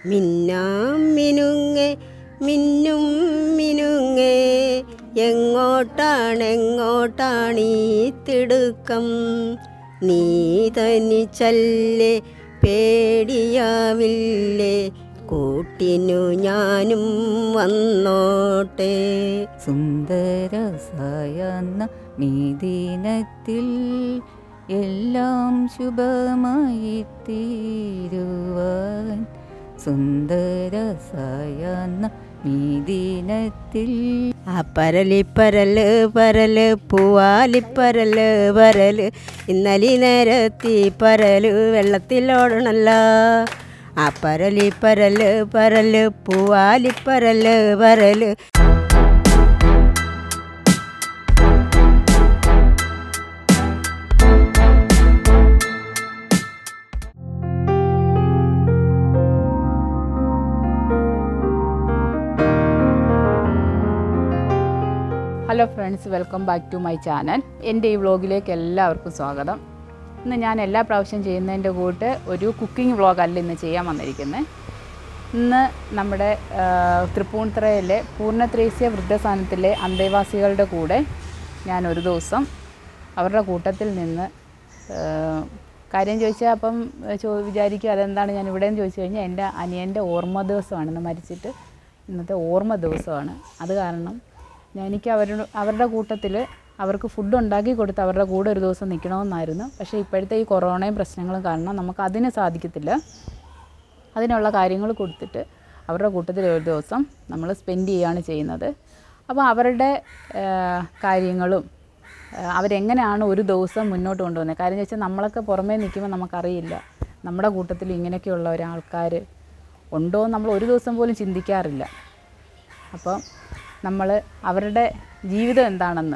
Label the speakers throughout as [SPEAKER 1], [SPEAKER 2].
[SPEAKER 1] മിന്നാം മിനുങ്ങേ മിന്നും മിനുങ്ങേ എങ്ങോട്ടാണെങ്ങോട്ടാണീ തിടുക്കം നീ തനിച്ചല്ലേ പേടിയാവില്ലേ കൂട്ടിനു ഞാനും വന്നോട്ടെ
[SPEAKER 2] സുന്ദരസായന്ന മീദിനത്തിൽ എല്ലാം ശുഭമായി തീരുവാൻ സുന്ദരസായന്ന മീദിനത്തിൽ
[SPEAKER 1] ആ പരലി പരല് പരല് പൂവാലിപ്പരല് പരല് ഇന്നലെ നേരത്തി പരല് വെള്ളത്തിലോടണല്ല ആ പരലി പരല് പരല് പൂവാലിപ്പരല് പരല്
[SPEAKER 2] hello friends welcome back to my channel എൻ്റെ ഈ വ്ളോഗിലേക്ക് എല്ലാവർക്കും സ്വാഗതം ഇന്ന് ഞാൻ എല്ലാ പ്രാവശ്യം ചെയ്യുന്നതിൻ്റെ കൂട്ട് ഒരു കുക്കിംഗ് വ്ളോഗല്ല ഇന്ന് ചെയ്യാൻ വന്നിരിക്കുന്നത് ഇന്ന് നമ്മുടെ ആ, തൃപ്പൂണിത്തുറയിലെ പൂർണ്ണത്രേസ്യ വൃദ്ധസ്ഥാനത്തിലെ അന്തേവാസികളുടെ കൂടെ ഞാൻ ഒരു ദിവസം അവരുടെ കൂട്ടത്തിൽ നിന്ന് ആ, കാര്യം ചോദിച്ചാൽ അപ്പം ചോ വിചാരിക്കും അതെന്താണ് ഞാൻ ഇവിടെയെന്ന് ചോദിച്ചു കഴിഞ്ഞാൽ എൻ്റെ അനിയൻ്റെ ഓർമ്മ ദിവസമാണ് ഇന്ന് മരിച്ചിട്ട് ഇന്നത്തെ ഓർമ്മ ദിവസമാണ് അത് കാരണം ഞാൻ എനിക്ക് അവരുടെ അവരുടെ കൂട്ടത്തിൽ അവർക്ക് ഫുഡ് ഉണ്ടാക്കി കൊടുത്ത് അവരുടെ കൂടെ ഒരു ദിവസം നിൽക്കണമെന്നായിരുന്നു പക്ഷേ ഇപ്പോഴത്തെ ഈ കൊറോണയും പ്രശ്നങ്ങളും കാരണം നമുക്ക് അതിന് സാധിക്കത്തില്ല അതിനുള്ള കാര്യങ്ങൾ കൊടുത്തിട്ട് അവരുടെ കൂട്ടത്തിൽ ഒരു ദിവസം നമ്മൾ സ്പെൻഡ് ചെയ്യുകയാണ് ചെയ്യുന്നത് അപ്പോൾ അവരുടെ ആ, കാര്യങ്ങളും ആ, അവരെങ്ങനെയാണ് ഒരു ദിവസം മുന്നോട്ട് കൊണ്ടുപോകുന്നത് കാര്യം എന്ന് വെച്ചാൽ നമ്മളൊക്കെ പുറമേ നിൽക്കുമ്പോൾ നമുക്കറിയില്ല നമ്മുടെ കൂട്ടത്തിൽ ഇങ്ങനെയൊക്കെയുള്ള ഒരാൾക്കാർ ഉണ്ടോ എന്ന് നമ്മൾ ഒരു ദിവസം പോലും ചിന്തിക്കാറില്ല അപ്പം നമ്മൾ അവരുടെ ജീവിതം എന്താണെന്ന്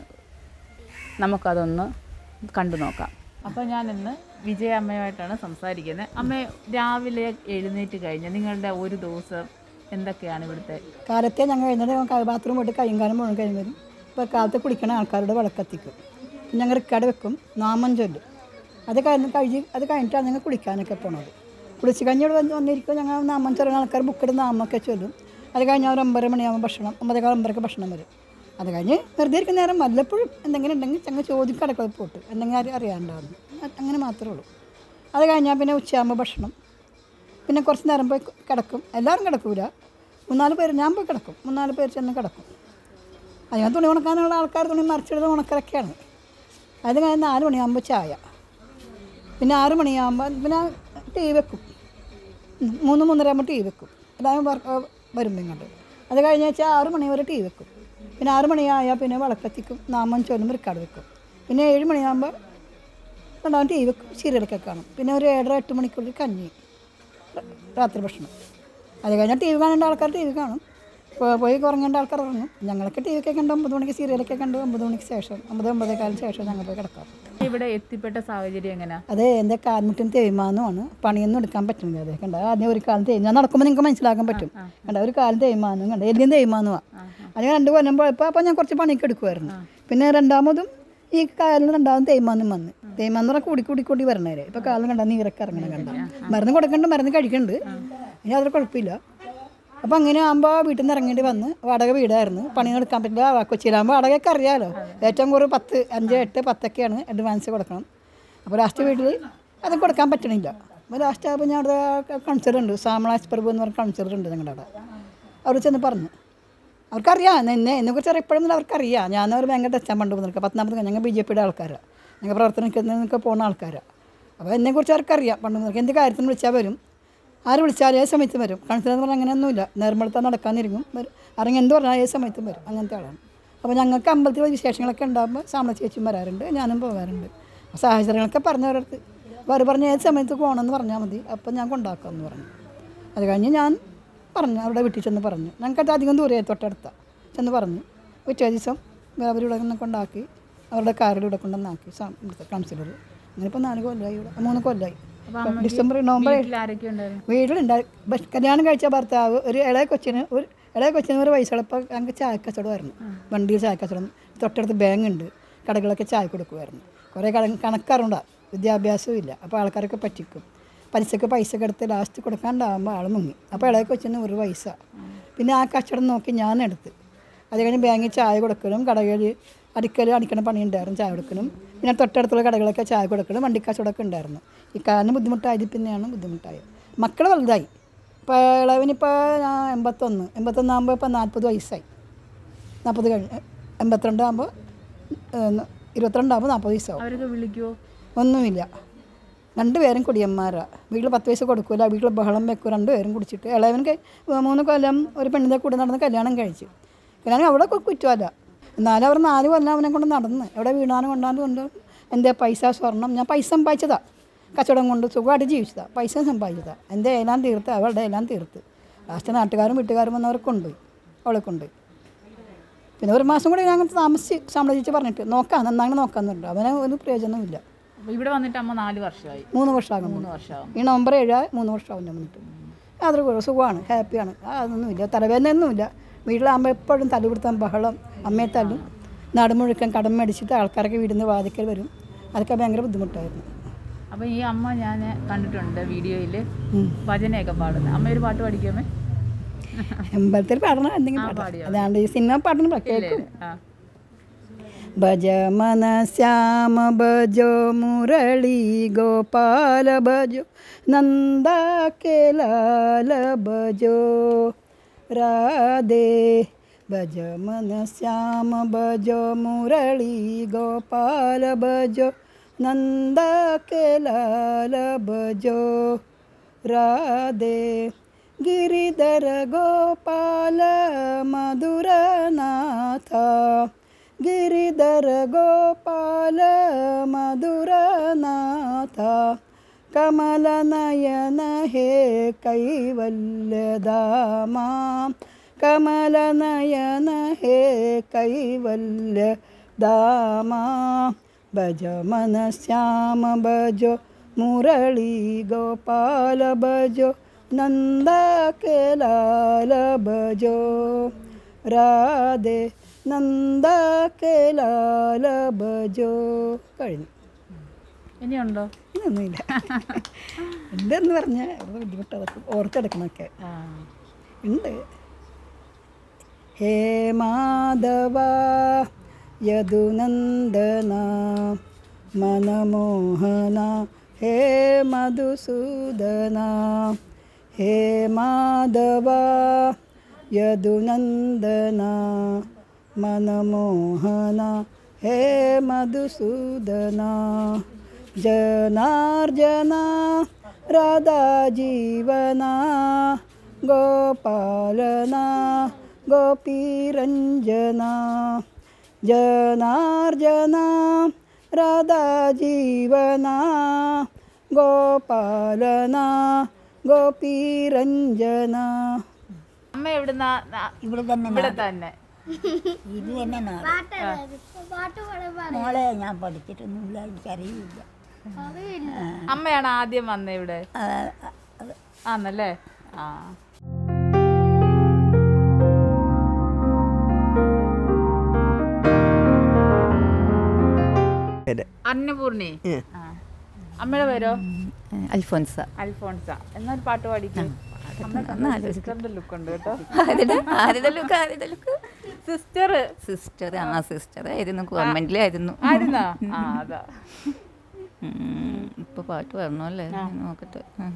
[SPEAKER 2] നമുക്കതൊന്ന് കണ്ടു നോക്കാം അപ്പോൾ ഞാൻ ഇന്ന് വിജയ അമ്മയുമായിട്ടാണ് സംസാരിക്കുന്നത് അമ്മ രാവിലെ എഴുന്നേറ്റ് കഴിഞ്ഞ് നിങ്ങളുടെ ഒരു ദിവസം എന്തൊക്കെയാണ് ഇവിടുത്തെ
[SPEAKER 3] കാലത്തെ ഞങ്ങൾ എഴുന്നേറ്റ് ബാത്റൂം പോയിട്ട് കൈയും കാലം മുഴുവൻ കഴിഞ്ഞ് വരും ഇപ്പോൾ കാലത്ത് കുളിക്കണ ആൾക്കാരുടെ വിളക്കത്തിക്കും പിന്നെ ഞങ്ങൾ റിക്കാർഡ് വെക്കും നാമം ചൊല്ലും അത് കഴിഞ്ഞ് കഴിഞ്ഞ് അത് കഴിഞ്ഞിട്ടാണ് ഞങ്ങൾ കുളിക്കാനൊക്കെ പോണത് കുളിച്ച് കഴിഞ്ഞ് ഇവിടെ വന്ന് വന്നിരിക്കും ഞങ്ങൾ നാമം ചൊല്ലുന്ന ആൾക്കാർ ബുക്കിട്ട് നാമൊക്കെ ചൊല്ലും അത് കഴിഞ്ഞ് ഒരു ഒമ്പത് മണിയാകുമ്പോൾ ഭക്ഷണം ഒമ്പതേക്കാൾ ഒമ്പതരക്ക് ഭക്ഷണം വരും അത് കഴിഞ്ഞ് വെറുതെ ഇരിക്കുന്ന നേരം വല്ലപ്പോഴും എന്തെങ്കിലും ഉണ്ടെങ്കിൽ ഞങ്ങൾ ചോദിക്കും കടക്കള പോട്ട് എന്തെങ്കിലും അറി അറിയാണ്ടാവും അങ്ങനെ മാത്രമേ ഉള്ളൂ അത് കഴിഞ്ഞാൽ പിന്നെ ഉച്ചയാകുമ്പോൾ ഭക്ഷണം പിന്നെ കുറച്ച് നേരം പോയി കിടക്കും എല്ലാവരും കിടക്കൂല മൂന്നാല് പേര് ഞാൻ പോയി കിടക്കും മൂന്നാല് പേര് ചെന്ന് കിടക്കും അതിന് തുണി ഉണക്കാനുള്ള ആൾക്കാർ തുണി മറിച്ചിടുന്ന ഉണക്കലൊക്കെയാണ് അത് കഴിഞ്ഞ് നാല് മണിയാകുമ്പോൾ ചായ പിന്നെ ആറ് മണിയാകുമ്പോൾ പിന്നെ ടീ വെക്കും ഉം, മൂന്ന് മൂന്നര ആകുമ്പോൾ ടീ വെക്കും എല്ലാവരും വർ- വരുമ്പോൾ ഇങ്ങോട്ട് അത് കഴിഞ്ഞ് വെച്ചാൽ ആറ് മണി വരെ ടീ വെക്കും പിന്നെ ആറ് മണിയായാൽ പിന്നെ വിളക്കത്തിക്കും നാമം ചൊല്ലും റിക്കാർഡ് വെക്കും പിന്നെ ഏഴ് മണിയാകുമ്പോൾ രണ്ടാമത് ടീ വെക്കും സീരിയലൊക്കെ കാണും പിന്നെ ഒരു ഏഴര എട്ട് മണിക്കുള്ളിൽ കഞ്ഞി രാത്രി ഭക്ഷണം അത് കഴിഞ്ഞാൽ ടി വി കാണേണ്ട ആൾക്കാർ ടി വി കാണും പോ- പോയി ഉറങ്ങേണ്ട ആൾക്കാർ ഉറങ്ങും ഞങ്ങളൊക്കെ ടി വിയൊക്കെ കണ്ട് ഒമ്പത് മണിക്ക് സീരിയലൊക്കെ കണ്ട് ഒമ്പത് മണിക്ക് ശേഷം ഒമ്പത് ഒമ്പതേക്കാലിന് ശേഷം ഞങ്ങൾ പോയി കിടക്കാം
[SPEAKER 2] ഇവിടെ എത്തിപ്പെട്ട സാഹചര്യം എങ്ങനെയാ
[SPEAKER 3] അത് എൻ്റെ കാൽമുട്ടിന് തേയ്മാനമാണ് പണിയൊന്നും എടുക്കാൻ പറ്റുന്നില്ല അതെ കണ്ട ആദ്യം ഒരു കാലം തേയ്മാനം ഞാൻ നടക്കുമ്പോൾ നിങ്ങൾക്ക് മനസ്സിലാക്കാൻ പറ്റും കണ്ട ഒരു കാലം തേയ്മാനം കണ്ട എല്ലും തേയ്മാനമാണ് അത് ഞാൻ രണ്ട് കൊല്ലം പോയപ്പോൾ അപ്പോൾ ഞാൻ കുറച്ച് പണിയൊക്കെ എടുക്കുമായിരുന്നു പിന്നെ രണ്ടാമതും ഈ കാലിന് രണ്ടാമതും തേയ്മാനം വന്ന് തേയ്മാനം എന്ന് പറഞ്ഞാൽ കൂടി കൂടി കൂടി വരണേരെ ഇപ്പോൾ കാലം കണ്ട നീരൊക്കെ ഇറങ്ങണം കണ്ട മരുന്ന് കൊടുക്കണ്ട് മരുന്ന് കഴിക്കുന്നുണ്ട് ഇനി അതൊരു കുഴപ്പമില്ല അപ്പോൾ അങ്ങനെ ആകുമ്പോൾ വീട്ടിൽ നിന്ന് ഇറങ്ങേണ്ടി വന്ന് വാടക വീടായിരുന്നു പണി എടുക്കാൻ പറ്റില്ല ആ, കൊച്ചിയിലാകുമ്പോൾ വാടകയൊക്കെ അറിയാമല്ലോ ഏറ്റവും കുറവ് പത്ത് അഞ്ച് എട്ട് പത്തൊക്കെയാണ് അഡ്വാൻസ് കൊടുക്കണം അപ്പോൾ ലാസ്റ്റ് വീട്ടിൽ അത് കൊടുക്കാൻ പറ്റണില്ല അപ്പോൾ ലാസ്റ്റ് ആകുമ്പോൾ ഞാൻ അവിടെ കൺസിഡർ ഉണ്ട് സാമളാസ് പ്രഭു എന്ന് പറഞ്ഞ കൺസിഡർ ഉണ്ട് ഞങ്ങളുടെ അവിടെ അവിടെ ചെന്ന് പറഞ്ഞു അവർക്കറിയാം എന്നെ എന്നെക്കുറിച്ച് അറിയപ്പെടുന്നില്ല അവർക്കറിയാം ഞാൻ അവർ ഭയങ്കര ടച്ചാൻ പണ്ട് നിൽക്കുക പത്തനാമത് ഞങ്ങൾ ബി ജെ പിയുടെ ആൾക്കാരാണ് ഞങ്ങൾ പ്രവർത്തനത്തിനൊക്കെ പോകുന്ന ആൾക്കാരാണ് അപ്പോൾ എന്നെക്കുറിച്ച് അവർക്കറിയാം പണ്ട് നിൽക്കുക എന്ത് കാര്യത്തിന് വിളിച്ചാൽ വരും ആര് വിളിച്ചാലും ഏത് സമയത്തും വരും കൺസിഡർ എന്ന് പറഞ്ഞാൽ അങ്ങനെയൊന്നുമില്ല നേർമളത്താൻ നടക്കാനിരിക്കും വരും ഇറങ്ങി എന്ത് പറഞ്ഞാൽ ഏത് സമയത്തും വരും അങ്ങനത്തെ ആളാണ് അപ്പോൾ ഞങ്ങൾക്ക് അമ്പലത്തിൽ വിശേഷങ്ങളൊക്കെ ഉണ്ടാകുമ്പോൾ സാമ ചേച്ചിയും വരാറുണ്ട് ഞാനും പോകാറുണ്ട് സാഹചര്യങ്ങളൊക്കെ പറഞ്ഞവരടുത്ത് അവർ പറഞ്ഞ ഏത് സമയത്ത് പോകണമെന്ന് പറഞ്ഞാൽ മതി അപ്പോൾ ഞാൻ കൊണ്ടാക്കാമെന്ന് പറഞ്ഞു അത് കഴിഞ്ഞ് ഞാൻ പറഞ്ഞു അവിടെ വീട്ടിൽ ചെന്ന് പറഞ്ഞു ഞങ്ങൾക്കത് അധികം ദൂരെ തൊട്ടടുത്ത ചെന്ന് പറഞ്ഞു പിറ്റേ ദിവസം അവരിവിടെ നിന്ന് കൊണ്ടാക്കി അവരുടെ കാറിൽ ഇവിടെ കൊണ്ടുവന്നാക്കി കൗൺസിലർ അങ്ങനെ ഇപ്പോൾ നാല് കൊല്ലമായി ഇവിടെ മൂന്ന് കൊല്ലമായി ഡിസംബർ നവംബർ
[SPEAKER 2] വീട്ടിൽ ആരൊക്കെ ഉണ്ടായിരുന്നു
[SPEAKER 3] വീട്ടിലുണ്ടായി പക്ഷെ കല്യാണം കഴിച്ച ഭർത്താവ് ഒരു ഇളയ കൊച്ചിന് ഒരു ഇളയ കൊച്ചിന് ഒരു വയസ്സുള്ളപ്പോൾ ഞങ്ങൾക്ക് ചായ കച്ചവടമായിരുന്നു വണ്ടിയിൽ ചായ കച്ചവടം തൊട്ടടുത്ത് ബാങ്ക് ഉണ്ട് കടകളൊക്കെ ചായ കൊടുക്കുമായിരുന്നു കുറേ കട കണക്കറിണ്ട വിദ്യാഭ്യാസവും ഇല്ല അപ്പോൾ ആൾക്കാരൊക്കെ പറ്റിക്കും പലിശക്ക് പൈസ ഒക്കെ എടുത്ത് ലാസ്റ്റ് കൊടുക്കാണ്ടാകുമ്പോൾ ആൾ മുങ്ങി അപ്പോൾ ഇളയ കൊച്ചിന് ഒരു പൈസ പിന്നെ ആ കച്ചവടം നോക്കി ഞാൻ എടുത്ത് അത് കഴിഞ്ഞ് ബാങ്കിൽ ചായ കൊടുക്കലും കടകളിൽ അടിക്കൽ അടിക്കണ പണി ഉണ്ടായിരുന്നു ചായ കൊടുക്കലും പിന്നെ തൊട്ടടുത്തുള്ള കടകളൊക്കെ ചായ കൊടുക്കലും വണ്ടി കച്ചവടമൊക്കെ ഉണ്ടായിരുന്നു ഈ കാരണം ബുദ്ധിമുട്ടായത് പിന്നെയാണ് ബുദ്ധിമുട്ടായത് മക്കൾ വലുതായി ഇപ്പോൾ ഇളവനിപ്പോൾ എൺപത്തൊന്ന് എൺപത്തൊന്നാകുമ്പോൾ ഇപ്പോൾ നാൽപ്പത് വയസ്സായി നാൽപ്പത് കഴിഞ്ഞ് എൺപത്തിരണ്ടാകുമ്പോൾ ഇരുപത്തിരണ്ടാകുമ്പോൾ നാൽപ്പത് വയസ്സാവും
[SPEAKER 2] അവരൊക്കെ വിളിക്കുമോ
[SPEAKER 3] ഒന്നുമില്ല രണ്ടുപേരും കുടിയന്മാരാ വീട്ടിൽ പത്ത് പൈസ കൊടുക്കൂല വീട്ടിൽ ബഹളം വെക്കും രണ്ടുപേരും കുടിച്ചിട്ട് ഇളയവൻ കൈ മൂന്ന് കൊല്ലം ഒരു പെണ്ണിൻ്റെ കൂടെ നടന്ന് കല്യാണം കഴിച്ചു കല്യാണം അവിടെ കു- കുറ്റമല്ല എന്നാലും അവർ നാല് കൊല്ലം അവനെ കൊണ്ട് നടന്ന് എവിടെ വീണാനും കൊണ്ടാണ്ട് കൊണ്ട് എൻ്റെ പൈസ സ്വർണം ഞാൻ പൈസ സമ്പാദിച്ചതാ കച്ചവടം കൊണ്ട് സുഖമായിട്ട് ജീവിച്ചതാ പൈസ സമ്പാദിച്ചതാ എൻ്റെ എല്ലാം തീർത്ത് അവളുടെ എല്ലാം തീർത്ത് ലാസ്റ്റ് നാട്ടുകാരും വീട്ടുകാരും വന്നവരെ കൊണ്ടുപോയി അവളെ കൊണ്ടുപോയി പിന്നെ ഒരു മാസം കൂടി ഞാൻ താമസിച്ച് സമ്മതിച്ച് പറഞ്ഞിട്ട് നോക്കാം നന്നായി നോക്കാമെന്നുണ്ട് അവനെ ഒരു പ്രയോജനമില്ല
[SPEAKER 2] അപ്പോൾ ഇവിടെ വന്നിട്ട് അമ്മ നാല് വർഷമായി
[SPEAKER 3] മൂന്ന് വർഷമാകും
[SPEAKER 2] മൂന്ന് വർഷമാകും
[SPEAKER 3] ഈ നവംബർ ഏഴ് മൂന്ന് വർഷമാവും ഞാൻ വന്നിട്ട് യാതൊരു കുഴപ്പം സുഖമാണ് ഹാപ്പിയാണ് ആ, അതൊന്നുമില്ല തലവേദനയൊന്നുമില്ല വീട്ടിലാകുമ്പോൾ എപ്പോഴും തല്ലുപിടുത്തം ബഹളം അമ്മയെ തല്ലും നാട് മുഴുക്കൻ കടം മേടിച്ചിട്ട് ആൾക്കാരൊക്കെ വീടിന്ന് വാതിക്കൽ വരും അതൊക്കെ ഭയങ്കര ബുദ്ധിമുട്ടായിരുന്നു
[SPEAKER 2] അപ്പോൾ ഈ അമ്മ ഞാൻ കണ്ടിട്ടുണ്ട് വീഡിയോയിൽ
[SPEAKER 3] ഉം.
[SPEAKER 2] ഭജനയൊക്കെ പാടുന്നത് അമ്മ ഒരു പാട്ട് പഠിക്കാമേ
[SPEAKER 3] അമ്പലത്തിൽ പാടണം എന്തെങ്കിലും
[SPEAKER 2] ആ,
[SPEAKER 3] പാടാം
[SPEAKER 2] പാടിയോ.
[SPEAKER 3] അതാണ്ട് ഈ സിനിമ പാടണം കേൾക്കും
[SPEAKER 2] ആ
[SPEAKER 3] ഭജ മന ശ്യാമ ഭജോ മുരളി ഗോപാല ഭജോ നന്ദ കേലാല ഭജോ രാധേ ഭജ മന ശ്യാമ ഭജോ മുരളി ഗോപാല ഭജോ നന്ദ കേലാല ഭജോ രാധേ ಗಿರಿಧರ ಗೋಪಾಲ ಮಧುರನಾಥ ಗಿರಿಧರ ಗೋಪಾಲ ಮಧುರನಾಥ ಕಮಲನಯನ ಹೇ ಕೈವಲ್ಯಧಾಮ ಕಮಲನಯನ ಹೇ ಕೈವಲ್ಯ ಧಾಮ ಭಜ ಮನ ಶ್ಯಾಮ ಭಜೋ ಮುರಳಿ ಗೋಪಾಲ ಭಜೋ നന്ദ കേലാല ഭജോ രാധേ നന്ദ കേലാല ഭജോ കഴിഞ്ഞു
[SPEAKER 2] ഇനിയുണ്ടോ
[SPEAKER 3] ഇതൊന്നുമില്ല ഉണ്ടെന്ന് പറഞ്ഞാൽ ബുദ്ധിമുട്ട് അതൊക്കെ ഓർത്തെടുക്കണമൊക്കെ
[SPEAKER 2] ആ
[SPEAKER 3] ഉണ്ട് ഹേ മാധവ യദുനന്ദന മനമോഹന ഹേ മധുസൂദന ഹേ മാധവ യദുനന്ദന മനമോഹന ഹേ മധുസൂദന ജനാർജന രാധാജീവന ഗോപാലന ഗോപീരഞ്ജന ജനാർജന രാധാജീവന ഗോപാലന ഗോപീരഞ്ജന
[SPEAKER 2] അമ്മ എവിടുന്നാ ന-
[SPEAKER 4] ഇവിടെ തന്നെ
[SPEAKER 2] ഇവിടെ തന്നെ
[SPEAKER 4] ഇത് തന്നെ നാട് മോളെ ഞാൻ പഠിച്ചിട്ടൊന്നുമില്ല എനിക്കറിയില്ല
[SPEAKER 2] അമ്മയാണ് ആദ്യം വന്നത് ഇവിടെ
[SPEAKER 4] ആ, അത്
[SPEAKER 2] ആന്നല്ലേ ആ അന്നപൂർണി ആ. അമ്മയുടെ പേരോ
[SPEAKER 5] അൽഫോൻസ
[SPEAKER 2] അൽഫോൺസ എന്നൊരു പാട്ട് പാടിക്കും സിസ്റ്ററിന്റെ ലുക്ക് ഉണ്ട് കേട്ടോ
[SPEAKER 5] ആരുടെ ആരുടെ ലുക്ക് ആരുടെ ലുക്ക്
[SPEAKER 2] സിസ്റ്റർ
[SPEAKER 5] സിസ്റ്റർ ആ സിസ്റ്റർ ആയിരുന്നു ഗവൺമെന്റിലായിരുന്നു
[SPEAKER 2] ആയിരുന്നോ ആ അതാ
[SPEAKER 5] ഉം, ഇപ്പൊ പാട്ട് വരണല്ലേ നോക്കട്ടെ ഉം.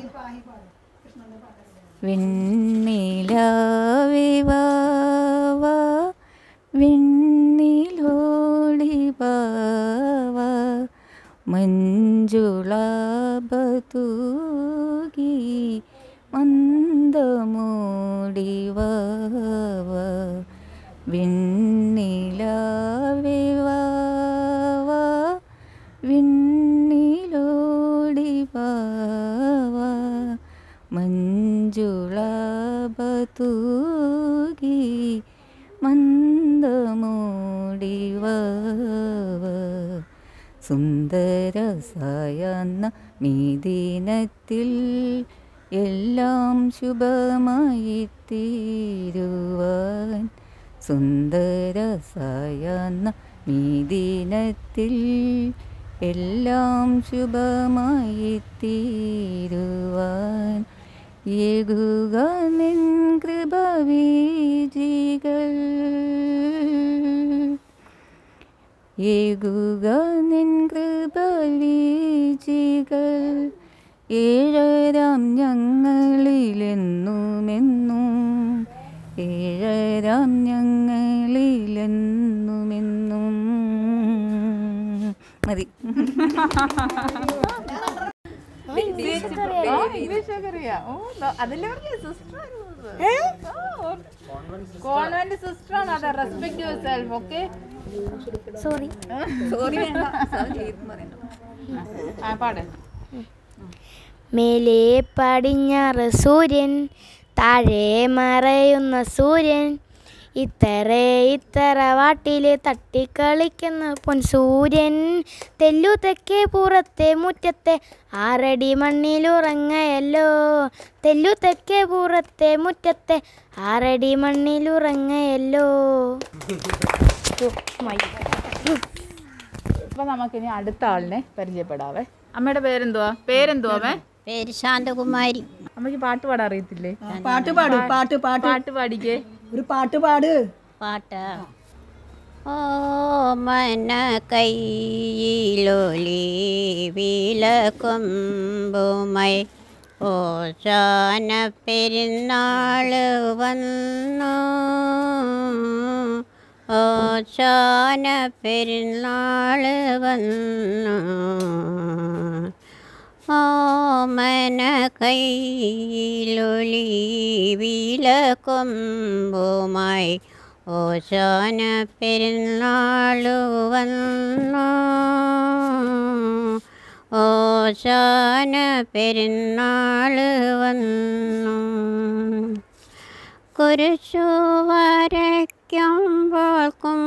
[SPEAKER 5] വെണ്ണിലാവിവാവ വെണ്ണിലോടി വാവ മഞ്ജുളാബതൂകി മന്ദമൂടി വാവ വെണ്ണിലാവിവാവ വിണ്ണിലോടി വാവ മഞ്ജുളാബതൂകി മന്ദമൂടി വാവ സുന്ദര സായന്ന മീദിനത്തിൽ എല്ലാം ശുഭമായി തീരുവാൻ സുന്ദര സായന്ന മീദിനത്തിൽ എല്ലാം ശുഭമായി തീരുവാൻ ഏകുക നിൻ കൃപവീജികൾ ഏകുക നിൻ കൃപവീജികൾ ഏഴരാം ഞങ്ങളിലെന്നുമെന്നും ഏഴരാം ഞങ്ങളിലെന്നുമെന്നും മതി
[SPEAKER 2] കോൺവെന്റ് സിസ്റ്റർ ആണ് അതെ respect yourself okay
[SPEAKER 4] sorry
[SPEAKER 2] ആ പാട്
[SPEAKER 6] മേലെ പടിഞ്ഞാറ് സൂര്യൻ താഴെ മറയുന്ന സൂര്യൻ ഇത്തറ ഇത്തറ വാട്ടില് തട്ടിക്കളിക്കുന്ന പൊൻസൂര്യൻ തെല്ലു തെക്കേ പുറത്തെ മുറ്റത്തെ ആറടി മണ്ണിലുറങ്ങയല്ലോ തെല്ലു തെക്കേ പുറത്തെ മുറ്റത്തെ ആറടി മണ്ണിലുറങ്ങയല്ലോ
[SPEAKER 2] അപ്പൊ നമുക്കിനി അടുത്ത ആളിനെ പരിചയപ്പെടാവേ അമ്മയുടെ പേരെന്തുവാ പേരെന്തുവാ അമ്മേ
[SPEAKER 4] പേര് ശാന്തകുമാരി
[SPEAKER 2] അമ്മയ്ക്ക് പാട്ട് പാടാൻ അറിയത്തില്ലേ
[SPEAKER 3] പാട്ട് പാടു പാട്ട് പാട്ട്
[SPEAKER 2] പാട്ട് പാടിക്കേ
[SPEAKER 3] ഒരു പാട്ട് പാട്
[SPEAKER 4] പാട്ട് ഓ മന കൈയിലൊലി വിലക്കൊമ്പുമൈ ഓശാന പെരുന്നാള് വന്നു ഓശാന പെരുന്നാള് വന്നു ഓമന കൈയിലൊളി വിലക്കൊമ്പുമായി ഓശാന പെരുന്നാളു വന്നു ഓശാന പെരുന്നാള് വന്നു കുരിശു വരയ്ക്കുമ്പോൾ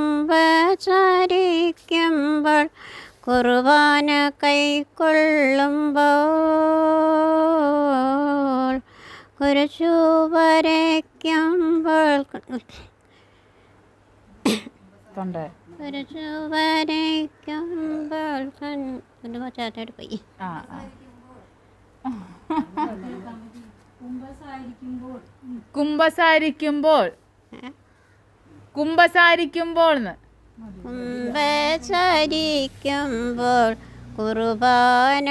[SPEAKER 4] കുംഭചരിക്കുമ്പോൾ കുർബാന കൈക്കൊള്ളുമ്പോൾ കുരിശു വരയ്ക്കുമ്പോൾ
[SPEAKER 2] തൊണ്ടേ
[SPEAKER 4] കുരിശു വരയ്ക്കുമ്പോൾ കൺ- ഒരു ചേട്ടോട് പോയി
[SPEAKER 2] ആ ആ കുംഭസാരിക്കുമ്പോൾ കുംഭസാരിക്കുമ്പോൾ
[SPEAKER 4] കുംഭചരിക്കുമ്പോൾ കുർബാന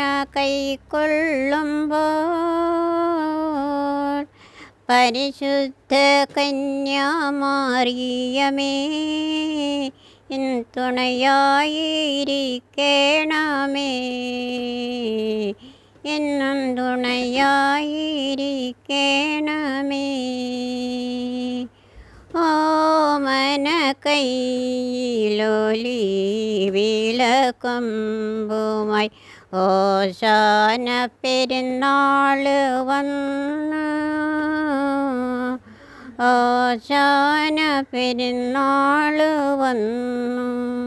[SPEAKER 4] കൈക്കൊള്ളുമ്പോൾ പരിശുദ്ധ കന്യാമാറിയമേ ഇൻ തുണയായിരിക്കണമേ എന്നും തുണയായിരിക്കണമേ ഓമന കൈയിലൊലി വിളക്കൊമ്പുമായി ഓശാന പെരുന്നാള് വന്നു ഓശാന പെരുന്നാള് വന്നു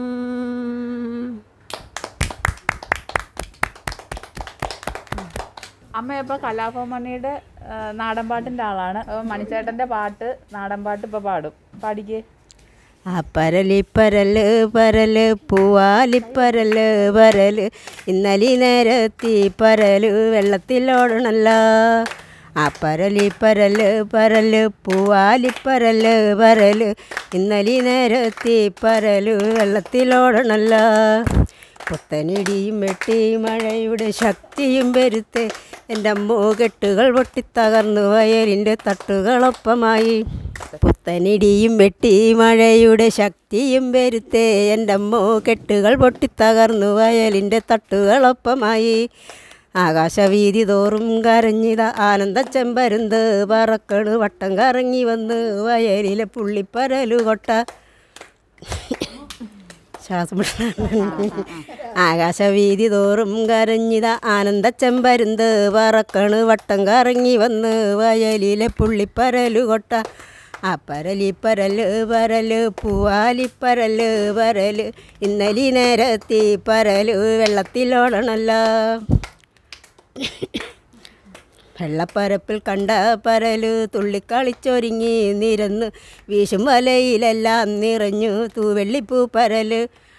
[SPEAKER 2] അമ്മ ഇപ്പോൾ കലാഭവമണിയുടെ നാടൻ പാട്ടിൻ്റെ ആളാണ് അപ്പൊ മണിച്ചേട്ടൻ്റെ പാട്ട് നാടൻ പാട്ട് ഇപ്പോൾ പാടും പാടിക്കേ
[SPEAKER 1] ആ പരലി പരല് പരല് പൂവാലിപ്പരല് പരല് ഇന്നലി നേരത്തി പരല് വെള്ളത്തിലോടണല്ല ആ പരലി പരല് പരല് പൂവാലിപ്പരല് പരല് ഇന്നലി നേരത്തി പരല് വെള്ളത്തിലോടണല്ല പുത്തനിടിയും വെട്ടി മഴയുടെ ശക്തിയും പെരുത്ത് എൻ്റെ കെട്ടുകൾ പൊട്ടിത്തകർന്നു വയലിൻ്റെ തട്ടുകളൊപ്പമായി പുത്തനിടിയും വെട്ടി മഴയുടെ ശക്തിയും പെരുത്തേ എൻ്റെ കെട്ടുകൾ പൊട്ടിത്തകർന്നു വയലിൻ്റെ തട്ടുകളൊപ്പമായി ആകാശവീതി തോറും കരഞ്ഞിത ആനന്ദ ചെമ്പരുന്ത് പറക്കണ് വട്ടം കറങ്ങി വന്ന് വയലിലെ പുള്ളിപ്പരലു കൊട്ട ശ്വാസം വിടാൻ. ആകാശവീതി തോറും കരഞ്ഞിത ആനന്ദ ചെമ്പരുന്ത് പറക്കണ് വട്ടം കറങ്ങി വന്ന് വയലിലെ പുള്ളിപ്പരലു കൊട്ട ആ പരലി പരല് പരല് പൂവാലിപ്പരല് പരല് ഇന്നലി നേരത്തി പരല് വെള്ളത്തിലോടണല്ല വെള്ളപ്പരപ്പിൽ കണ്ട പരല് തുള്ളിക്കളിച്ചൊരുങ്ങി നിരന്ന് വീശും വലയിലെല്ലാം നിറഞ്ഞു തൂവെള്ളിപ്പൂ പരല്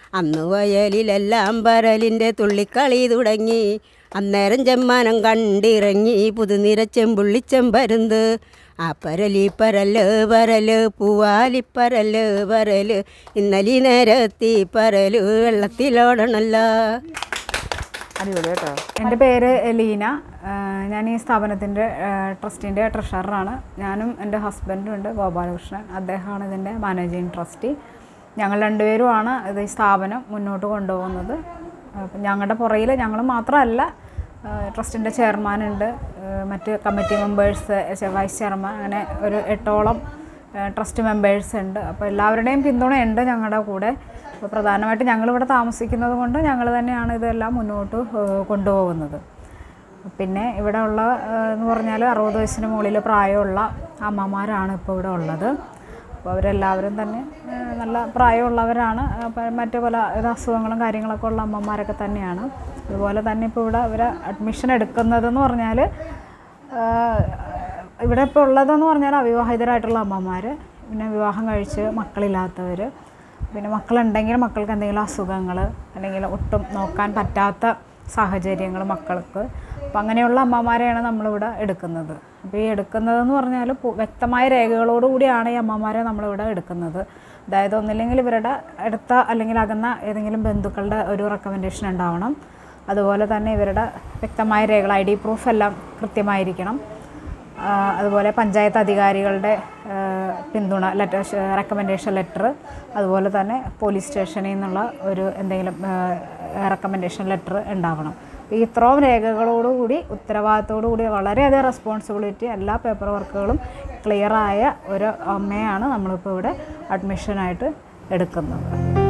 [SPEAKER 1] അന്ന് വയലിലെല്ലാം പരലിൻ്റെ തുള്ളിക്കളി തുടങ്ങി അന്നേരം ചെമ്മാനം കണ്ടിറങ്ങി പുതുനിര ചെമ്പുള്ളിച്ചെമ്പരുന്ത് ആ പരലി പരല് പരല് പൂവാലിപ്പരല് പരല് ഇന്നലി നേരത്തി പരല് വെള്ളത്തിലോടണല്ല
[SPEAKER 2] അടിപൊളി കേട്ടോ
[SPEAKER 7] എൻ്റെ പേര് ലീന ആ, ഞാൻ ഈ സ്ഥാപനത്തിൻ്റെ ട്രസ്റ്റിൻ്റെ ട്രഷററാണ് ഞാനും എൻ്റെ ഹസ്ബൻഡും ഉണ്ട് ഗോപാലകൃഷ്ണൻ അദ്ദേഹമാണ് ഇതിൻ്റെ മാനേജിങ് ട്രസ്റ്റി ഞങ്ങൾ രണ്ടുപേരുമാണ് ഇത് ഈ സ്ഥാപനം മുന്നോട്ട് കൊണ്ടുപോകുന്നത് അപ്പം ഞങ്ങളുടെ പുറയിൽ ഞങ്ങൾ മാത്രമല്ല ട്രസ്റ്റിൻ്റെ ചെയർമാനുണ്ട് ആ, മറ്റ് കമ്മിറ്റി മെമ്പേഴ്സ് വൈസ് ചെയർമാൻ അങ്ങനെ ഒരു എട്ടോളം ട്രസ്റ്റ് മെമ്പേഴ്സ് ഉണ്ട് അപ്പോൾ എല്ലാവരുടെയും പിന്തുണയുണ്ട് ഞങ്ങളുടെ കൂടെ അപ്പോൾ പ്രധാനമായിട്ട് ഞങ്ങളിവിടെ താമസിക്കുന്നത് കൊണ്ട് ഞങ്ങൾ തന്നെയാണ് ഇതെല്ലാം മുന്നോട്ട് ഏഹ് കൊണ്ടുപോകുന്നത് പിന്നെ ഇവിടെ ഉള്ള ഏഹ് എന്ന് പറഞ്ഞാൽ അറുപത് വയസ്സിന് മുകളിൽ പ്രായമുള്ള അമ്മമാരാണ് ഇപ്പോൾ ഇവിടെ ഉള്ളത് അപ്പോൾ അവരെല്ലാവരും തന്നെ ഏഹ് നല്ല പ്രായമുള്ളവരാണ് അപ്പോൾ മറ്റു പല ഇത് അസുഖങ്ങളും കാര്യങ്ങളൊക്കെ ഉള്ള അമ്മമാരൊക്കെ തന്നെയാണ് അതുപോലെ തന്നെ ഇപ്പോൾ ഇവിടെ ഇവരെ അഡ്മിഷൻ എടുക്കുന്നതെന്ന് പറഞ്ഞാൽ ആഹ് ഇവിടെ ഇപ്പോൾ ഉള്ളതെന്ന് പറഞ്ഞാൽ അവിവാഹിതരായിട്ടുള്ള അമ്മമാർ പിന്നെ വിവാഹം കഴിച്ച് മക്കളില്ലാത്തവർ പിന്നെ മക്കളുണ്ടെങ്കിൽ മക്കൾക്ക് എന്തെങ്കിലും അസുഖങ്ങൾ അല്ലെങ്കിൽ ഒട്ടും നോക്കാൻ പറ്റാത്ത സാഹചര്യങ്ങൾ മക്കൾക്ക് അപ്പം അങ്ങനെയുള്ള അമ്മമാരെയാണ് നമ്മളിവിടെ എടുക്കുന്നത് അപ്പോൾ ഈ എടുക്കുന്നതെന്ന് പറഞ്ഞാൽ പു- വ്യക്തമായ രേഖകളോടുകൂടിയാണ് ഈ അമ്മമാരെ നമ്മളിവിടെ എടുക്കുന്നത് അതായത് ഒന്നില്ലെങ്കിൽ ഇവരുടെ അടുത്ത അല്ലെങ്കിൽ അകന്ന ഏതെങ്കിലും ബന്ധുക്കളുടെ ഒരു റെക്കമെൻഡേഷൻ ഉണ്ടാവണം അതുപോലെ തന്നെ ഇവരുടെ വ്യക്തമായ രേഖകൾ ഐ ഡി പ്രൂഫ് എല്ലാം കൃത്യമായിരിക്കണം ആ, അതുപോലെ പഞ്ചായത്ത് അധികാരികളുടെ ആ, പിന്തുണ ലെറ്റർ റെക്കമെൻഡേഷൻ ലെറ്റർ അതുപോലെ തന്നെ പോലീസ് സ്റ്റേഷനിൽ നിന്നുള്ള ഒരു എന്തെങ്കിലും റെക്കമെൻഡേഷൻ ലെറ്റർ ഉണ്ടാവണം ഈ ഇത്രയും രേഖകളോടുകൂടി ഉത്തരവാദിത്തോടു കൂടി വളരെയധികം റെസ്പോൺസിബിലിറ്റി എല്ലാ പേപ്പർ വർക്കുകളും ക്ലിയറായ ഒരു അമ്മയാണ് നമ്മളിപ്പോൾ ഇവിടെ അഡ്മിഷനായിട്ട് എടുക്കുന്നത്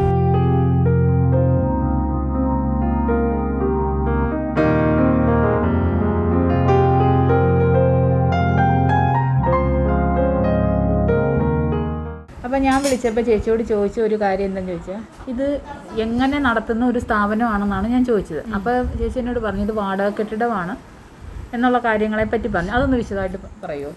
[SPEAKER 2] അപ്പം ഞാൻ വിളിച്ചപ്പോൾ ചേച്ചിയോട് ചോദിച്ച ഒരു കാര്യം എന്താണെന്ന് ചോദിച്ചാൽ ഇത് എങ്ങനെ നടത്തുന്ന ഒരു സ്ഥാപനമാണെന്നാണ് ഞാൻ ചോദിച്ചത് അപ്പോൾ ചേച്ചി എന്നോട് പറഞ്ഞു ഇത് വാടക കെട്ടിടമാണ് എന്നുള്ള കാര്യങ്ങളെ പറ്റി പറഞ്ഞു അതൊന്ന് വിശദമായിട്ട് പ- പറയുമോ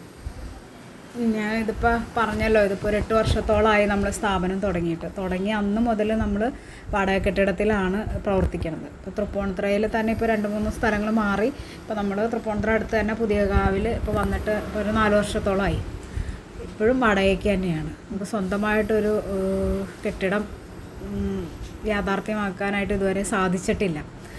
[SPEAKER 7] ഞാൻ ഇതിപ്പോൾ പറഞ്ഞല്ലോ ഇതിപ്പോൾ ഒരു എട്ട് വർഷത്തോളമായി നമ്മൾ സ്ഥാപനം തുടങ്ങിയിട്ട് തുടങ്ങി അന്ന് മുതൽ നമ്മൾ വാടക കെട്ടിടത്തിലാണ് പ്രവർത്തിക്കുന്നത് ഇപ്പോൾ തൃപ്പൂണിത്തുറയിൽ തന്നെ ഇപ്പോൾ രണ്ട് മൂന്ന് സ്ഥലങ്ങൾ മാറി ഇപ്പോൾ നമ്മൾ തൃപ്പൂണിത്തുറ അടുത്ത് തന്നെ പുതിയ കാവിൽ ഇപ്പോൾ വന്നിട്ട് ഇപ്പോൾ ഒരു നാല് വർഷത്തോളമായി ഇപ്പോഴും വാടകയ്ക്ക് തന്നെയാണ് നമുക്ക് സ്വന്തമായിട്ടൊരു ഏഹ്, കെട്ടിടം ഉം, യാഥാർത്ഥ്യമാക്കാനായിട്ട് ഇതുവരെ സാധിച്ചിട്ടില്ല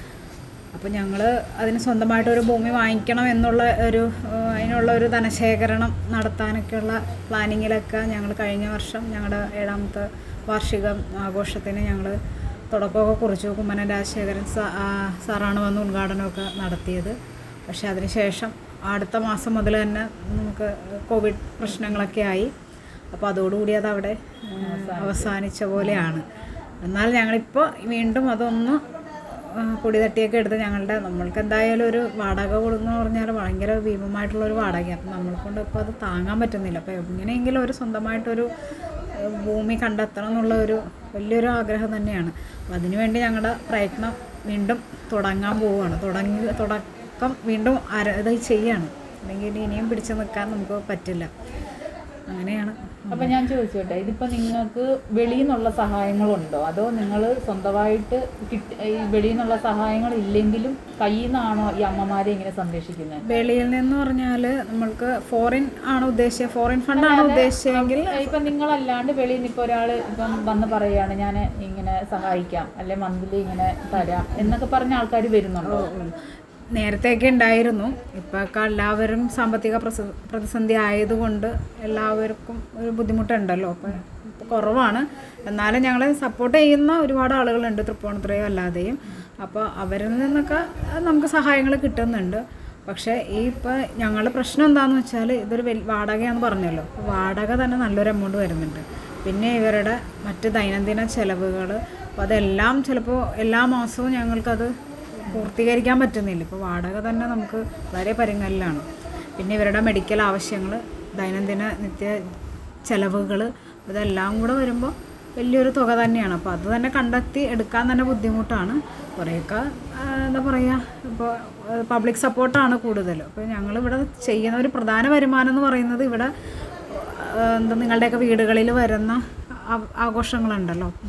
[SPEAKER 7] അപ്പോൾ ഞങ്ങൾ അതിന് സ്വന്തമായിട്ടൊരു ഭൂമി വാങ്ങിക്കണം എന്നുള്ള ഒരു ഏഹ്, അതിനുള്ള ഒരു ധനശേഖരണം നടത്താനൊക്കെയുള്ള പ്ലാനിങ്ങിലൊക്കെ ഞങ്ങൾ കഴിഞ്ഞ വർഷം ഞങ്ങളുടെ ഏഴാമത്തെ വാർഷിക ആഘോഷത്തിന് ഞങ്ങൾ തുടക്കമൊക്കെ കുറിച്ചു കുമ്മനം രാജശേഖരൻ സാ- ആ, സാറാണ് വന്ന് ഉദ്ഘാടനമൊക്കെ നടത്തിയത് പക്ഷേ അതിനുശേഷം അടുത്ത മാസം മുതൽ തന്നെ നമുക്ക് കോവിഡ് പ്രശ്നങ്ങളൊക്കെ ആയി അപ്പോൾ അതോടുകൂടി അത് അവിടെ ഏഹ്, അവസാനിച്ച പോലെയാണ് എന്നാൽ ഞങ്ങളിപ്പോൾ വീണ്ടും അതൊന്ന് ആ, പൊടി തട്ടിയൊക്കെ എടുത്ത് ഞങ്ങളുടെ നമ്മൾക്ക് എന്തായാലും ഒരു വാടക കൊടുക്കുന്ന പറഞ്ഞാൽ ഭയങ്കര ഭീമമായിട്ടുള്ള ഒരു വാടകയാണ് അപ്പം നമ്മളെ കൊണ്ട് ഇപ്പോൾ അത് താങ്ങാൻ പറ്റുന്നില്ല അപ്പോൾ എങ്ങനെയെങ്കിലും ഒരു സ്വന്തമായിട്ടൊരു ഏ, ഭൂമി കണ്ടെത്തണം എന്നുള്ള ഒരു വലിയൊരു ആഗ്രഹം തന്നെയാണ് അപ്പോൾ അതിനുവേണ്ടി ഞങ്ങളുടെ പ്രയത്നം വീണ്ടും തുടങ്ങാൻ പോവുകയാണ് തുടങ്ങി തുടക്കം വീണ്ടും ആര ഇത് ചെയ്യാണ് അല്ലെങ്കിൽ ഇനിയും പിടിച്ചു നിൽക്കാൻ നമുക്ക് പറ്റില്ല അങ്ങനെയാണ്
[SPEAKER 2] അപ്പം ഞാൻ ചോദിച്ചോട്ടെ ഇതിപ്പോൾ നിങ്ങൾക്ക് വെളിയിൽ നിന്നുള്ള സഹായങ്ങളുണ്ടോ അതോ നിങ്ങൾ സ്വന്തമായിട്ട് കിട്ടി ഈ വെളിയിൽ നിന്നുള്ള സഹായങ്ങൾ ഇല്ലെങ്കിലും കയ്യിൽ നിന്നാണോ ഈ അമ്മമാരെ ഇങ്ങനെ സംരക്ഷിക്കുന്നത്
[SPEAKER 7] വെളിയിൽ നിന്ന് പറഞ്ഞാൽ നമ്മൾക്ക് ഫോറിൻ ആണ് ഉദ്ദേശിച്ചത് ഫോറിൻ ഫണ്ടാണ് ഉദ്ദേശിച്ചതെങ്കിൽ
[SPEAKER 2] ഇപ്പം നിങ്ങളല്ലാണ്ട് വെളിയിൽ നിന്ന് ഇപ്പോൾ ഒരാൾ ഇപ്പം വന്ന് പറയുകയാണ് ഞാൻ ഇങ്ങനെ സഹായിക്കാം അല്ലെ മന്ത്ലി ഇങ്ങനെ തരാം എന്നൊക്കെ പറഞ്ഞ ആൾക്കാർ വരുന്നുണ്ടോ
[SPEAKER 7] നേരത്തെയൊക്കെ ഉണ്ടായിരുന്നു ഇപ്പോഴൊക്കെ എല്ലാവരും സാമ്പത്തിക പ്രസ- പ്രതിസന്ധി ആയതുകൊണ്ട് എല്ലാവർക്കും ഒരു ബുദ്ധിമുട്ടുണ്ടല്ലോ അപ്പം ഇപ്പോൾ കുറവാണ് എന്നാലും ഞങ്ങളെ സപ്പോർട്ട് ചെയ്യുന്ന ഒരുപാട് ആളുകളുണ്ട് തൃപ്പൂണിത്തുറയോ അല്ലാതെയും അപ്പോൾ അവരിൽ നിന്നൊക്കെ നമുക്ക് സഹായങ്ങൾ കിട്ടുന്നുണ്ട് പക്ഷേ ഈ ഇപ്പോൾ ഞങ്ങളുടെ പ്രശ്നം എന്താണെന്ന് വെച്ചാൽ ഇതൊരു വലിയ വാടകയാണെന്ന് പറഞ്ഞല്ലോ അപ്പോൾ വാടക തന്നെ നല്ലൊരു എമൗണ്ട് വരുന്നുണ്ട് പിന്നെ ഇവരുടെ മറ്റ് ദൈനംദിന ചെലവുകൾ അപ്പോൾ അതെല്ലാം ചിലപ്പോൾ എല്ലാ മാസവും ഞങ്ങൾക്കത് പൂർത്തീകരിക്കാൻ പറ്റുന്നില്ല ഇപ്പോൾ വാടക തന്നെ നമുക്ക് വളരെ പരിങ്ങലിലാണ് പിന്നെ ഇവരുടെ മെഡിക്കൽ ആവശ്യങ്ങൾ ദൈനംദിന നിത്യ ചെലവുകൾ ഇതെല്ലാം കൂടെ വരുമ്പോൾ വലിയൊരു തുക തന്നെയാണ് അപ്പോൾ അത് തന്നെ കണ്ടെത്തി എടുക്കാൻ തന്നെ ബുദ്ധിമുട്ടാണ് കുറേയൊക്കെ ആ, എന്താ പറയുക ഇപ്പോൾ പബ്ലിക് സപ്പോർട്ടാണ് കൂടുതൽ അപ്പോൾ ഞങ്ങളിവിടെ ചെയ്യുന്ന ഒരു പ്രധാന വരുമാനം എന്ന് പറയുന്നത് ഇവിടെ ആ, എന്താ നിങ്ങളുടെയൊക്കെ വീടുകളിൽ വരുന്ന ആ- ആഘോഷങ്ങളുണ്ടല്ലോ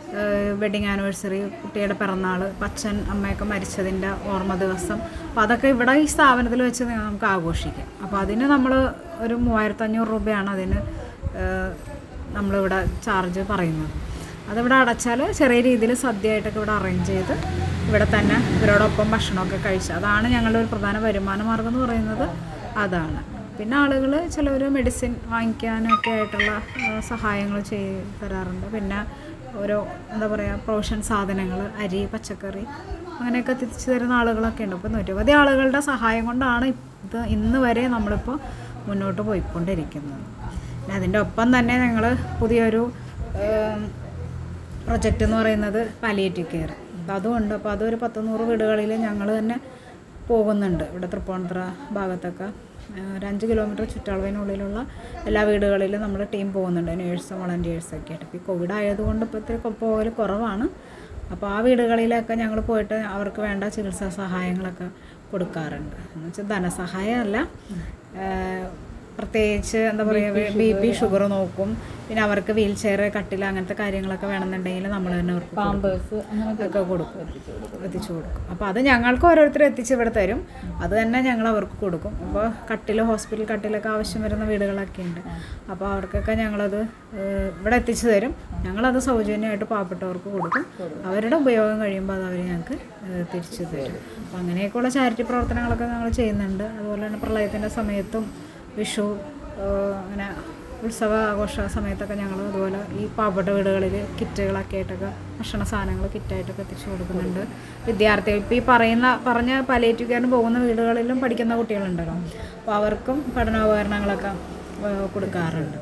[SPEAKER 7] വെഡിങ് ആനിവേഴ്സറി കുട്ടിയുടെ പിറന്നാൾ അച്ഛൻ അമ്മയൊക്കെ മരിച്ചതിൻ്റെ ഓർമ്മ ദിവസം അപ്പോൾ അതൊക്കെ ഇവിടെ ഈ സ്ഥാപനത്തിൽ വെച്ച് നമുക്ക് ആഘോഷിക്കാം അപ്പോൾ അതിന് നമ്മൾ ഒരു മൂവായിരത്തഞ്ഞൂറ് രൂപയാണ് അതിന് ഏഹ്, നമ്മളിവിടെ ചാർജ് പറയുന്നത് അതിവിടെ അടച്ചാൽ ചെറിയ രീതിയിൽ സദ്യയായിട്ടൊക്കെ ഇവിടെ അറേഞ്ച് ചെയ്ത് ഇവിടെ തന്നെ ഇവരോടൊപ്പം ഭക്ഷണമൊക്കെ കഴിച്ച് അതാണ് ഞങ്ങളുടെ ഒരു പ്രധാന വരുമാന മാർഗം എന്ന് പറയുന്നത് അതാണ് പിന്നെ ആളുകൾ ചിലവർ മെഡിസിൻ വാങ്ങിക്കാനൊക്കെ ആയിട്ടുള്ള സഹായങ്ങൾ ചെയ്ത് തരാറുണ്ട് പിന്നെ ഓരോ എന്താ പറയുക പ്രൊവിഷൻ സാധനങ്ങൾ അരി പച്ചക്കറി അങ്ങനെയൊക്കെ എത്തിച്ചു തരുന്ന ആളുകളൊക്കെ ഉണ്ട് അപ്പോൾ നിരവധി ആളുകളുടെ സഹായം കൊണ്ടാണ് ഇത് ഇന്ന് വരെ നമ്മളിപ്പോൾ മുന്നോട്ട് പോയിക്കൊണ്ടിരിക്കുന്നത് പിന്നെ അതിൻ്റെ ഒപ്പം തന്നെ ഞങ്ങൾ പുതിയൊരു ഏം, പ്രൊജക്റ്റ് എന്ന് പറയുന്നത് പാലിയേറ്റീവ് കെയർ അപ്പോൾ അതുമുണ്ട് അപ്പോൾ അതൊരു പത്ത് നൂറ് വീടുകളിൽ ഞങ്ങൾ തന്നെ പോകുന്നുണ്ട് ഇവിടെ തൃപ്പൂണിത്തുറ ഭാഗത്തൊക്കെ ആ, ഒരു അഞ്ച് കിലോമീറ്റർ ചുറ്റളവിനുള്ളിലുള്ള എല്ലാ വീടുകളിലും നമ്മൾ ടീം പോകുന്നുണ്ട് നേഴ്സും വളണ്ടിയേഴ്സൊക്കെ ആയിട്ട് ഇപ്പോൾ ഈ കോവിഡ് ആയതുകൊണ്ട് ഇപ്പോൾ ഇത്തിരി കൊ- പോകൽ കുറവാണ് അപ്പോൾ ആ വീടുകളിലൊക്കെ ഞങ്ങൾ പോയിട്ട് അവർക്ക് വേണ്ട ചികിത്സാ സഹായങ്ങളൊക്കെ കൊടുക്കാറുണ്ട് എന്ന് വെച്ചാൽ ധനസഹായമല്ല ആ, പ്രത്യേകിച്ച് എന്താ പറയുക ബി പി ഷുഗർ നോക്കും പിന്നെ അവർക്ക് വീൽ ചെയർ കട്ടിൽ അങ്ങനത്തെ കാര്യങ്ങളൊക്കെ വേണമെന്നുണ്ടെങ്കിൽ നമ്മൾ തന്നെ അവർക്ക്
[SPEAKER 2] പാമ്പേഴ്സ് അങ്ങനെ
[SPEAKER 7] ഒക്കെ കൊടുക്കും എത്തിച്ചു കൊടുക്കും അപ്പോൾ അത് ഞങ്ങൾക്ക് ഓരോരുത്തർ എത്തിച്ച് ഇവിടെ തരും അത് തന്നെ ഞങ്ങൾ അവർക്ക് കൊടുക്കും അപ്പോൾ കട്ടിൽ ഹോസ്പിറ്റൽ കട്ടിലൊക്കെ ആവശ്യം വരുന്ന വീടുകളൊക്കെ ഉണ്ട് അപ്പോൾ അവർക്കൊക്കെ ഞങ്ങളത് ഏഹ്, ഇവിടെ എത്തിച്ചു തരും ഞങ്ങളത് സൗജന്യമായിട്ട് പാവപ്പെട്ടവർക്ക് കൊടുക്കും അവരുടെ ഉപയോഗം കഴിയുമ്പോൾ അത് അവർ ഞങ്ങൾക്ക് ഏഹ്, തിരിച്ചു തരും അപ്പോൾ അങ്ങനെയൊക്കെയുള്ള ചാരിറ്റി പ്രവർത്തനങ്ങളൊക്കെ ഞങ്ങൾ ചെയ്യുന്നുണ്ട് അതുപോലെ തന്നെ പ്രളയത്തിൻ്റെ സമയത്തും വിഷു ഏഹ്, അങ്ങനെ ഉത്സവ ആഘോഷ സമയത്തൊക്കെ ഞങ്ങൾ അതുപോലെ ഈ പാവപ്പെട്ട വീടുകളിൽ കിറ്റുകളൊക്കെ ആയിട്ടൊക്കെ ഭക്ഷണ സാധനങ്ങൾ കിറ്റായിട്ടൊക്കെ എത്തിച്ചു കൊടുക്കുന്നുണ്ട് വിദ്യാർത്ഥികൾ ഇപ്പോൾ ഈ പറയുന്ന പറഞ്ഞ പലേറ്റീവ് കെയറിന് പോകുന്ന വീടുകളിലും പഠിക്കുന്ന കുട്ടികളുണ്ടല്ലോ അപ്പോൾ അവർക്കും പഠനോപകരണങ്ങളൊക്കെ ഏഹ്, കൊടുക്കാറുണ്ട്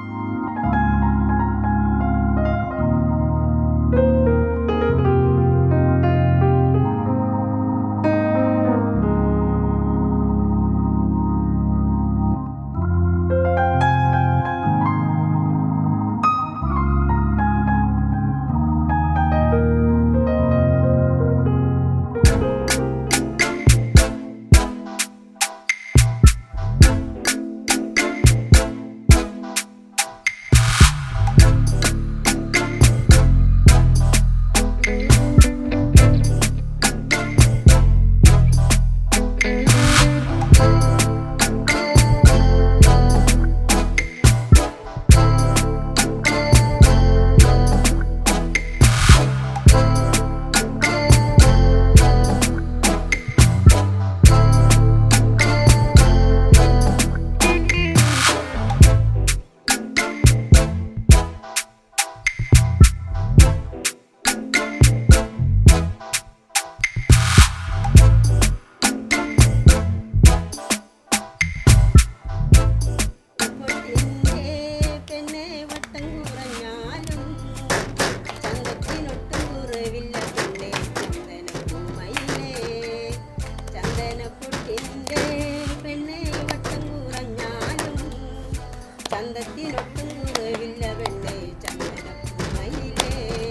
[SPEAKER 1] പൊട്ടിൻ്റെ പെണ്ണെ വട്ടം കുറഞ്ഞാലും ചന്തത്തിനൊട്ടും കുറവില്ല പെണ്ണെ ചന്ദനപ്പൂമയിലേ ചന്ദനപ്പൊട്ടിൻ്റെ പെണ്ണെ വട്ടം കുറഞ്ഞാലും ചന്തത്തിനൊട്ടും കുറവില്ല പെണ്ണെ ചന്ദനപ്പൂമയിലേ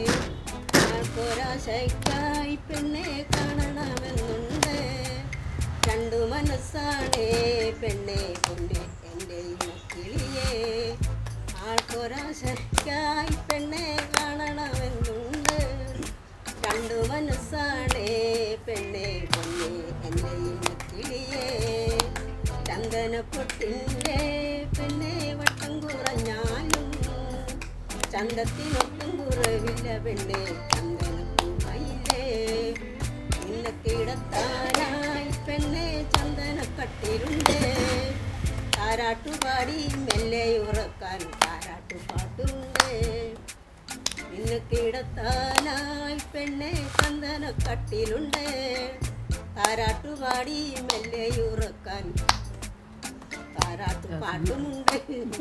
[SPEAKER 1] ആൾക്കൊരാശയ്ക്കായി പെണ്ണെ കാണണമെന്നുണ്ട് രണ്ടു മനസ്സാണേ പെണ്ണെ കൊണ്ട് എൻ്റെ കിളിയെ ആൾക്കൊരാശയ്ക്കായി പെണ്ണെ കാണണമെന്നുണ്ട് രണ്ടു മനസ്സാണേ പെണ്ണെ പൊന്നെ എൻ്റെ കിളിയെ ചന്ദനപ്പൊട്ടിൻ്റെ പെണ്ണെ വട്ടം കുറഞ്ഞാലും ചന്തത്തിനൊട്ടും കുറവില്ല പെണ്ണെ ചന്ദനപ്പൂമയിലേ നിന്നെ കിടത്താനായി പെണ്ണെ ചന്ദനക്കട്ടിലുണ്ട് താരാട്ടുപാടി മെല്ലെ ഉറക്കാൻ താരാട്ടുപാട്ടുണ്ട് നിന്നെ കിടത്താനായി പെണ്ണെ ചന്ദനക്കട്ടിലുണ്ട് താരാട്ടുപാടി മെല്ലെ ഉറക്കാൻ താരാട്ടുപാട്ടുമുണ്ട്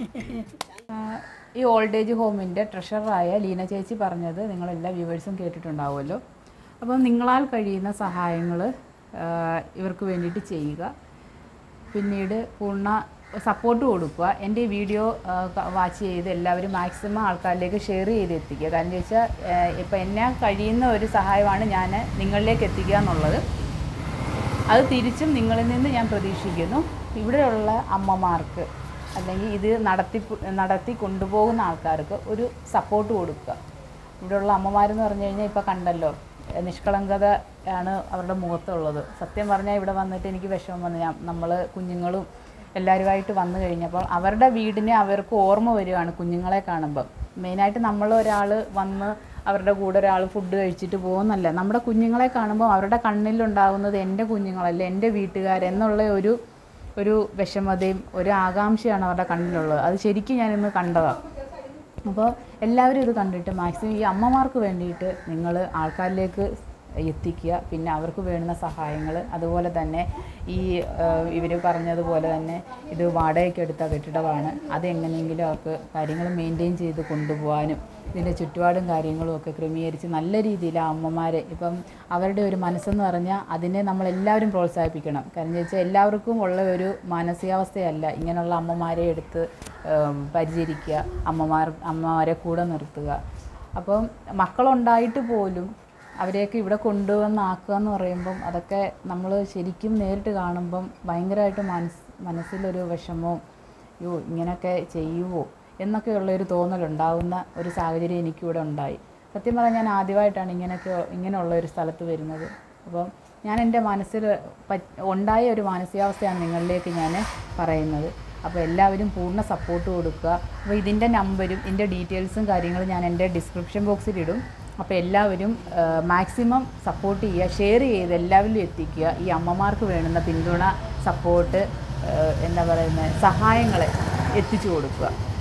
[SPEAKER 2] ഈ ഓൾഡ് ഏജ് ഹോമിൻ്റെ ട്രഷറായ ലീന ചേച്ചി പറഞ്ഞത് നിങ്ങളെല്ലാ വ്യൂവേഴ്സും കേട്ടിട്ടുണ്ടാവുമല്ലോ അപ്പം നിങ്ങളാൽ കഴിയുന്ന സഹായങ്ങൾ ഇവർക്ക് വേണ്ടിയിട്ട് ചെയ്യുക പിന്നീട് പൂർണ്ണ സപ്പോർട്ട് കൊടുക്കുക എൻ്റെ ഈ വീഡിയോ വാച്ച് ചെയ്ത് എല്ലാവരും മാക്സിമം ആൾക്കാരിലേക്ക് ഷെയർ ചെയ്ത് എത്തിക്കുക കാരണം ചോദിച്ചാൽ ഇപ്പം എന്നെ കഴിയുന്ന ഒരു സഹായമാണ് ഞാൻ നിങ്ങളിലേക്ക് എത്തിക്കുക എന്നുള്ളത് അത് തിരിച്ചും നിങ്ങളിൽ നിന്ന് ഞാൻ പ്രതീക്ഷിക്കുന്നു ഇവിടെയുള്ള അമ്മമാർക്ക് അല്ലെങ്കിൽ ഇത് നടത്തി നടത്തി കൊണ്ടുപോകുന്ന ആൾക്കാർക്ക് ഒരു സപ്പോർട്ട് കൊടുക്കുക ഇവിടെയുള്ള അമ്മമാരെന്ന് പറഞ്ഞു കഴിഞ്ഞാൽ ഇപ്പോൾ കണ്ടല്ലോ ഏഹ് നിഷ്കളങ്കത ആണ് അവരുടെ മുഖത്തുള്ളത് സത്യം പറഞ്ഞാൽ ഇവിടെ വന്നിട്ട് എനിക്ക് വിഷമം വന്നു ഞാൻ നമ്മൾ കുഞ്ഞുങ്ങളും എല്ലാവരുമായിട്ട് വന്നു കഴിഞ്ഞപ്പോൾ അവരുടെ വീടിനെ അവർക്ക് ഓർമ്മ വരികയാണ് കുഞ്ഞുങ്ങളെ കാണുമ്പം മെയിനായിട്ട് നമ്മൾ ഒരാൾ വന്ന് അവരുടെ കൂടെ ഒരാൾ ഫുഡ് കഴിച്ചിട്ട് പോകുന്നല്ല നമ്മുടെ കുഞ്ഞുങ്ങളെ കാണുമ്പോൾ അവരുടെ കണ്ണിലുണ്ടാകുന്നത് എൻ്റെ കുഞ്ഞുങ്ങളല്ലേ എൻ്റെ വീട്ടുകാരെന്നുള്ള ഒരു ഒരു വിഷമതയും ഒരു ആകാംക്ഷയാണ് അവരുടെ കണ്ണിലുള്ളത് അത് ശരിക്കും ഞാനിന്ന് കണ്ടതാണ് അപ്പോൾ എല്ലാവരും ഇത് കണ്ടിട്ട് മാക്സിമം ഈ അമ്മമാർക്ക് വേണ്ടിയിട്ട് നിങ്ങൾ ആൾക്കാരിലേക്ക് എത്തിക്കുക പിന്നെ അവർക്ക് വേണ്ടുന്ന സഹായങ്ങൾ അതുപോലെ തന്നെ ഈ ഇവർ പറഞ്ഞതുപോലെ തന്നെ ഇത് വാടകയ്ക്ക് എടുത്ത കെട്ടിടമാണ് അത് എങ്ങനെയെങ്കിലും അവർക്ക് കാര്യങ്ങൾ മെയിൻറ്റെയിൻ ചെയ്ത് കൊണ്ടുപോകാനും ഇതിൻ്റെ ചുറ്റുപാടും കാര്യങ്ങളും ഒക്കെ ക്രമീകരിച്ച് നല്ല രീതിയിൽ ആ അമ്മമാരെ ഇപ്പം അവരുടെ ഒരു മനസ്സെന്ന് പറഞ്ഞാൽ അതിനെ നമ്മളെല്ലാവരും പ്രോത്സാഹിപ്പിക്കണം കാരണം വെച്ചാൽ എല്ലാവർക്കും ഉള്ള ഒരു മാനസികാവസ്ഥയല്ല ഇങ്ങനെയുള്ള അമ്മമാരെ എടുത്ത് ഏം, പരിചരിക്കുക അമ്മമാർ അമ്മമാരെ കൂടെ നിർത്തുക അപ്പം മക്കളുണ്ടായിട്ട് പോലും അവരെയൊക്കെ ഇവിടെ കൊണ്ടുവന്നാക്കുക എന്ന് പറയുമ്പം അതൊക്കെ നമ്മൾ ശരിക്കും നേരിട്ട് കാണുമ്പം ഭയങ്കരമായിട്ട് മനസ് മനസ്സിലൊരു വിഷമവും യോ ഇങ്ങനെയൊക്കെ ചെയ്യുമോ എന്നൊക്കെയുള്ളൊരു തോന്നലുണ്ടാകുന്ന ഒരു സാഹചര്യം എനിക്കിവിടെ ഉണ്ടായി സത്യം പറഞ്ഞാൽ ഞാൻ ആദ്യമായിട്ടാണ് ഇങ്ങനെയൊക്കെ ഇങ്ങനെയുള്ള ഒരു സ്ഥലത്ത് വരുന്നത് അപ്പം ഞാൻ എൻ്റെ മനസ്സിൽ പറ്റ് ഉണ്ടായ ഒരു മാനസികാവസ്ഥയാണ് നിങ്ങളിലേക്ക് ഞാൻ പറയുന്നത് അപ്പോൾ എല്ലാവരും പൂർണ്ണ സപ്പോർട്ട് കൊടുക്കുക അപ്പോൾ ഇതിൻ്റെ നമ്പരും ഇതിൻ്റെ ഡീറ്റെയിൽസും കാര്യങ്ങളും ഞാൻ എൻ്റെ ഡിസ്ക്രിപ്ഷൻ ബോക്സിൽ ഇടും അപ്പോൾ എല്ലാവരും മാക്സിമം സപ്പോർട്ട് ചെയ്യുക ഷെയർ ചെയ്ത് എല്ലാവരിലും എത്തിക്കുക ഈ അമ്മമാർക്ക് വേണ്ടുന്ന പിന്തുണ സപ്പോർട്ട് എന്താ പറയുന്നത് സഹായങ്ങളെ എത്തിച്ചു കൊടുക്കുക